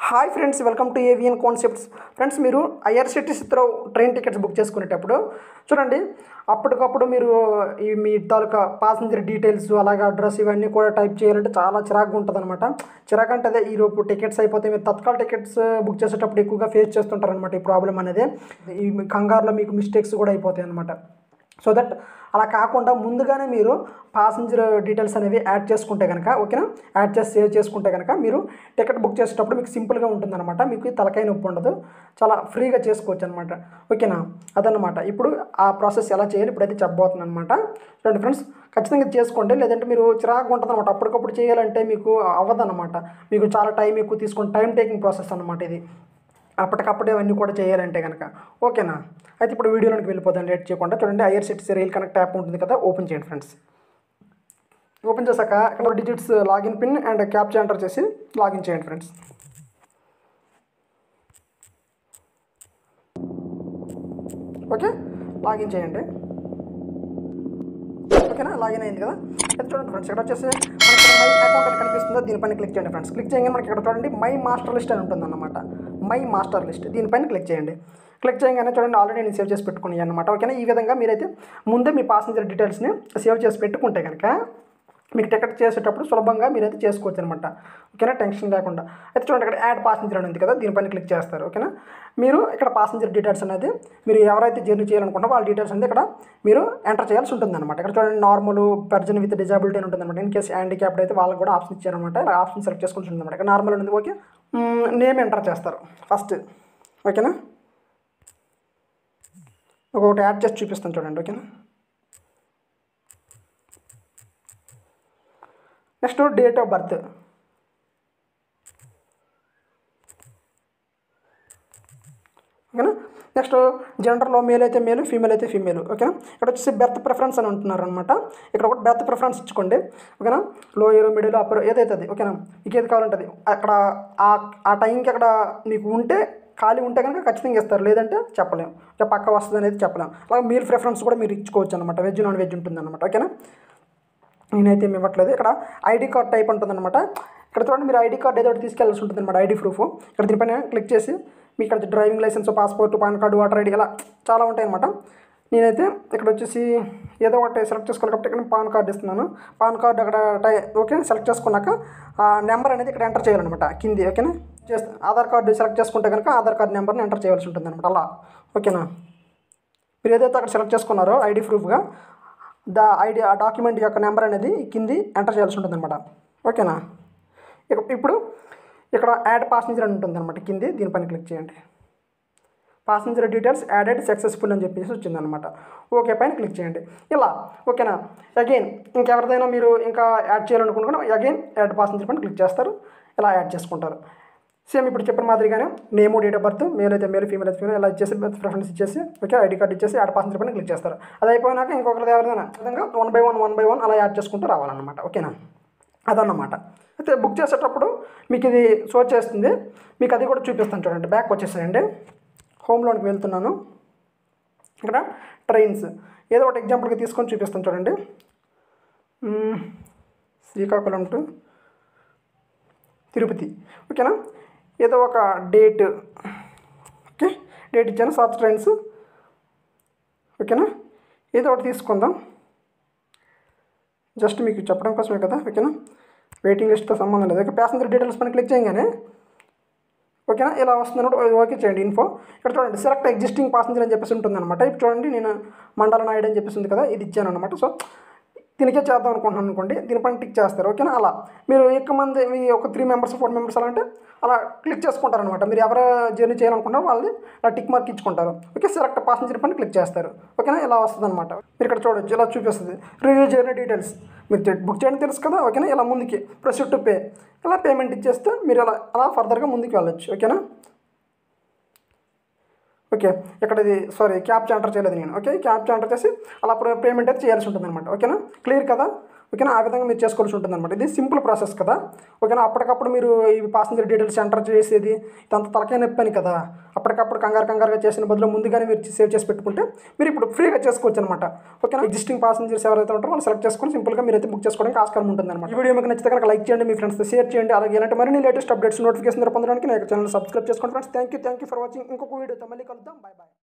Hi friends welcome to Avian concepts friends మీరు ఐఆర్సిటీసీతో train tickets book చేసుకునేటప్పుడు చూడండి అప్పటికప్పుడు మీరు ఈ మీ తాలూకా పాసింజర్ డీటెయిల్స్ అలాగే అడ్రస్ ఇవన్నీ కూడా టైప్ చేయాలంటే చాలా చిరాకుగా ఉంటుంది అనమాట చిరాకు అంటే అదే ఈరోజు టికెట్స్ అయిపోతే మీరు తత్కాల్ టికెట్స్ బుక్ చేసేటప్పుడు ఎక్కువగా ఫేస్ చేస్తుంటారు అనమాట ఈ ప్రాబ్లం అనేది ఈ కంగారులో మీకు మిస్టేక్స్ కూడా అయిపోతాయి అనమాట సో దట్ అలా కాకుండా ముందుగానే మీరు పాసింజర్ డీటెయిల్స్ అనేవి యాడ్ చేసుకుంటే కనుక ఓకేనా యాడ్ చేసి సేవ్ చేసుకుంటే కనుక మీరు టికెట్ బుక్ చేసేటప్పుడు మీకు సింపుల్గా ఉంటుందన్నమాట మీకు ఈ తలకాయ నొప్పి ఉండదు చాలా ఫ్రీగా చేసుకోవచ్చు అనమాట ఓకేనా అదన్నమాట ఇప్పుడు ఆ ప్రాసెస్ ఎలా చేయాలి ఇప్పుడైతే చెప్పబోతున్నాను అనమాట చూడండి ఫ్రెండ్స్ ఖచ్చితంగా ఇది చేసుకోండి లేదంటే మీరు చిరాకు ఉంటుంది అనమాట అప్పటికప్పుడు చేయాలంటే మీకు అవ్వదన్నమాట మీకు చాలా టైం ఎక్కువ తీసుకుని టైం టేకింగ్ ప్రాసెస్ అనమాట ఇది అప్పటికప్పుడే అవన్నీ కూడా చేయాలంటే కనుక ఓకేనా అయితే ఇప్పుడు వీడియోలోకి వెళ్ళిపోదాం లేట్ చేయకుండా చూడండి ఐఆర్సిటీసీ రైల్ కనెక్ట్ యాప్ ఉంటుంది కదా ఓపెన్ చేయండి ఫ్రెండ్స్ ఓపెన్ చేశాక ఇక్కడ digits login pin and captcha enter చేసి లాగిన్ చేయండి ఫ్రెండ్స్ ఓకే లాగిన్ చేయండి ఓకేనా లాగిన్ అయింది కదా అయితే చూడండి ఫ్రెండ్స్ ఇక్కడ వచ్చేసి మనకి ఇక్కడ మై అకౌంట్ అని కనిపిస్తుందో దీనిపైన క్లిక్ చేయండి ఫ్రెండ్స్ క్లిక్ చేయగానే మనకి ఇక్కడ చూడండి మై మాస్టర్ లిస్ట్ అని ఉంటుంది అన్నమాట మై మాస్టర్ లిస్ట్ దీనిపైన క్లిక్ చేయండి క్లిక్ చేయగానే చూడండి ఆల్రెడీ నేను సేవ్ చేసి పెట్టుకుని అనమాట ఓకేనా ఈ విధంగా మీరైతే ముందే మీ పాసింజర్ డీటెయిల్స్ని సేవ్ చేసి పెట్టుకుంటే కనుక మీకు టికెట్ చేసేటప్పుడు సులభంగా మీరైతే చేసుకోవచ్చు అనమాట ఓకేనా టెన్షన్ లేకుండా అయితే చూడండి ఇక్కడ యాడ్ పాసింజర్ అని ఉంది కదా దీనిపైన క్లిక్ చేస్తారు ఓకేనా మీరు ఇక్కడ పాసింజర్ డీటెయిల్స్ అనేది మీరు ఎవరైతే జర్నీ చేయాలనుకుంటారో వాళ్ళ డీటెయిల్స్ అనేది ఇక్కడ మీరు ఎంటర్ చేయాల్సి ఉంటుంది అనమాట ఇక్కడ చూడండి నార్మల్ పర్జన్ విత్ డిజాబిలిటీ అని ఉంటుంది అనమాట ఇన్ కేసు హ్యాండిక్యాప్డ్ అయితే వాళ్ళకి కూడా ఆప్షన్ ఇచ్చారనమాట ఇలా ఆప్షన్ సెలెక్ట్ చేసుకుంటూ ఉంటుంది అనమాట ఇక్కడ నార్మల్ ఉంది ఓకే నేమ్ ఎంటర్ చేస్తారు ఫస్ట్ ఓకేనా ఒకటి యాడ్ చేసి చూపిస్తాను చూడండి ఓకేనా నెక్స్ట్ డేట్ ఆఫ్ బర్త్ ఓకేనా నెక్స్ట్ జెండర్లో మేల్ అయితే మేలు ఫీమేల్ అయితే ఫీమేల్ ఓకేనా ఇక్కడ వచ్చేసి బెర్త్ ప్రిఫరెన్స్ అని అంటున్నారు అనమాట ఇక్కడ ఒకటి బెర్త్ ప్రిఫరెన్స్ ఇచ్చుకోండి ఓకేనా లోయర్ మిడిల్ అప్పర్ ఏదైతే అది ఓకేనా మీకు ఏది కావాలంటే అక్కడ ఆ ఆ టైంకి అక్కడ మీకు ఉంటే ఖాళీ ఉంటే కనుక ఖచ్చితంగా ఇస్తారు లేదంటే చెప్పలేం ఇక పక్క వస్తుంది అనేది చెప్పలేం అలాగే మీల్ ప్రిఫరెన్స్ కూడా మీరు ఇచ్చుకోవచ్చు అనమాట వెజ్ నాన్ వెజ్ ఉంటుంది అనమాట ఓకేనా నేనైతే ఏమి ఇవ్వట్లేదు ఇక్కడ ఐడి కార్డ్ టైప్ ఉంటుందన్నమాట ఇక్కడ చూడండి మీరు ఐడి కార్డ్ ఏదో ఒకటి తీసుకెళ్ళాల్సి ఉంటుంది అనమాట ఐడి ప్రూఫ్ ఇక్కడ దీనిపైన క్లిక్ చేసి మీ ఇక్కడ driving licence passport PAN card voter ID ఇలా చాలా ఉంటాయి అనమాట నేనైతే ఇక్కడ వచ్చేసి ఏదో ఒకటి సెలెక్ట్ చేసుకోవాలి కాబట్టి ఇక్కడ పాన్ కార్డు ఇస్తున్నాను పాన్ కార్డు అక్కడ టై ఓకే సెలెక్ట్ చేసుకున్నాక ఆ నెంబర్ అనేది ఇక్కడ ఎంటర్ చేయాలన్నమాట కింది ఓకేనా చేస్తే ఆధార్ కార్డు సెలెక్ట్ చేసుకుంటే కనుక ఆధార్ కార్డు నెంబర్ని ఎంటర్ చేయాల్సి ఉంటుంది అనమాట అలా ఓకేనా మీరు ఏదైతే అక్కడ సెలెక్ట్ చేసుకున్నారో ఐడి ప్రూఫ్గా దా ఐడి ఆ డాక్యుమెంట్ యొక్క నెంబర్ అనేది కింది ఎంటర్ చేయాల్సి ఉంటుంది అనమాట ఓకేనా ఇక ఇప్పుడు ఇక్కడ యాడ్ పాసింజర్ అని ఉంటుంది అనమాట కింది దీనిపైన క్లిక్ చేయండి పాసింజర్ డీటెయిల్స్ యాడెడ్ సక్సెస్ఫుల్ అని చెప్పేసి వచ్చిందనమాట ఓకే పైన క్లిక్ చేయండి ఇలా ఓకేనా అగైన్ ఇంకెవరిదైనా మీరు ఇంకా యాడ్ చేయాలనుకుంటున్నా అగైన్ యాడ్ పాసింజర్ పైన క్లిక్ చేస్తారు ఇలా యాడ్ చేసుకుంటారు సేమ్ ఇప్పుడు చెప్పిన మాదిరిగానే name date of birth male అయితే మేల్ ఫీమేల్ అయితే ఫీమేల్ ఇలా ఇచ్చేసి ప్రిఫరెన్స్ ఇచ్చేసి ఓకే ఐడి కార్డ్ ఇచ్చేసి యాడ్ పాసింజర్ పైన క్లిక్ చేస్తారు అది అయిపోయినాక ఇంకొకరిది ఎవరిదైనా విధంగా one by one one by one అలా యాడ్ చేసుకుంటూ రావాలన్నమాట ఓకేనా అదన్నమాట అయితే బుక్ చేసేటప్పుడు మీకు ఇది షో చేస్తుంది మీకు అది కూడా చూపిస్తాను చూడండి బ్యాక్ వచ్చేసేయండి హోమ్లోనికి వెళ్తున్నాను ఇక్కడ ట్రైన్స్ ఏదో ఒకటి ఎగ్జాంపుల్గా తీసుకొని చూపిస్తాను చూడండి మ్మ్. శ్రీకాకుళం టు తిరుపతి ఓకేనా ఏదో ఒక డేట్ ఓకే డేట్ ఇచ్చాను సాత్ ట్రైన్స్ ఓకేనా ఏదో ఒకటి తీసుకుందాం జస్ట్ మీకు చెప్పడం కోసమే కదా ఓకేనా వెయిటింగ్ లిస్ట్తో సంబంధం లేదు ఓకే ప్యాసింజర్ డీటెయిల్స్ పైన క్లిక్ చేయగానే ఓకేనా ఇలా వస్తున్నప్పుడు ఓకే చేయండి ఇన్ఫో ఇక్కడ చూడండి సెలెక్ట్ ఎగ్జిస్టింగ్ పాసింజర్ అని చెప్పేసి ఉంటుంది అనమాట ఇప్పుడు చూడండి నేను మండల నాయుడు అని చెప్పేసి ఉంది కదా ఇది ఇచ్చాను అనమాట సో దీనికే చేద్దాం అనుకుంటున్నాను అనుకోండి దీనిపైన టిక్ చేస్తారు ఓకేనా అలా మీరు ఎక్కువ మంది మీ ఒక త్రీ మెంబర్స్ ఫోర్ మెంబర్స్ అలా అంటే అలా క్లిక్ చేసుకుంటారు అనమాట మీరు ఎవరు జర్నీ చేయాలనుకుంటారో వాళ్ళది ఇలా టిక్ మార్క్ ఇచ్చుకుంటారు ఓకే సెలెక్ట్ పాసింజర్ పైన క్లిక్ చేస్తారు ఓకేనా ఇలా వస్తుంది అనమాట మీరు ఇక్కడ చూడొచ్చు ఇలా చూపిస్తుంది రివ్యూ జర్నీ డీటెయిల్స్ మీరు చె- బుక్ చేయడం తెలుసు కదా ఓకేనా ఇలా ముందుకి ప్రొసీడ్ టు పే ఇలా పేమెంట్ ఇచ్చేస్తే మీరు అలా అలా ఫర్దర్గా ముందుకు వెళ్ళొచ్చు ఓకేనా ఓకే ఇక్కడ ఇది సారీ క్యాప్చా ఎంటర్ చేయలేదు నేను ఓకే క్యాప్చా ఎంటర్ చేసి అలా పేమెంట్ అయితే చేయాల్సి ఉంటుంది అనమాట ఓకేనా క్లియర్ కదా ఓకేనా ఆ విధంగా మీరు చేసుకోవాల్సి ఉంటుంది అనమాట ఇది సింపుల్ ప్రాసెస్ కదా ఓకేనా అప్పటికప్పుడు మీరు ఈ పాసెంజర్ డీటెయిల్స్ ఎంటర్ చేసేది ఇదంతా తలకాయ నొప్పి అని కదా అప్పటికప్పుడు కంగారు కంగారుగా చేసిన బదులు ముందుగానే మీరు సేవ్ చేసి పెట్టుకుంటే మీరు ఇప్పుడు ఫ్రీగా చేసుకోవచ్చు అనమాట ఓకేనా ఎగ్జిస్టింగ్ పాసెంజర్స్ ఎవరైతే ఉంటారో వాళ్ళు సెలెక్ట్ చేసుకొని సింపుల్గా మీరు అయితే బుక్ చేసుకోవడానికి ఆస్కారం ఉంటుంది అనమాట ఈ వీడియో మీకు నచ్చితే కనుక లైక్ చేయండి మీ ఫ్రెండ్స్తో షేర్ చేయండి అలాగే ఇలాంటి మరిన్ని లేటెస్ట్ అప్డేట్స్ నోటిఫికేషన్ పొందడానికి నా ఛానల్ సబ్స్క్రైబ్ చేసుకోండి friends thank you thank you for watching ఇంకొక వీడియోతో మళ్ళీ కలుద్దాం బాయ్ బాయ్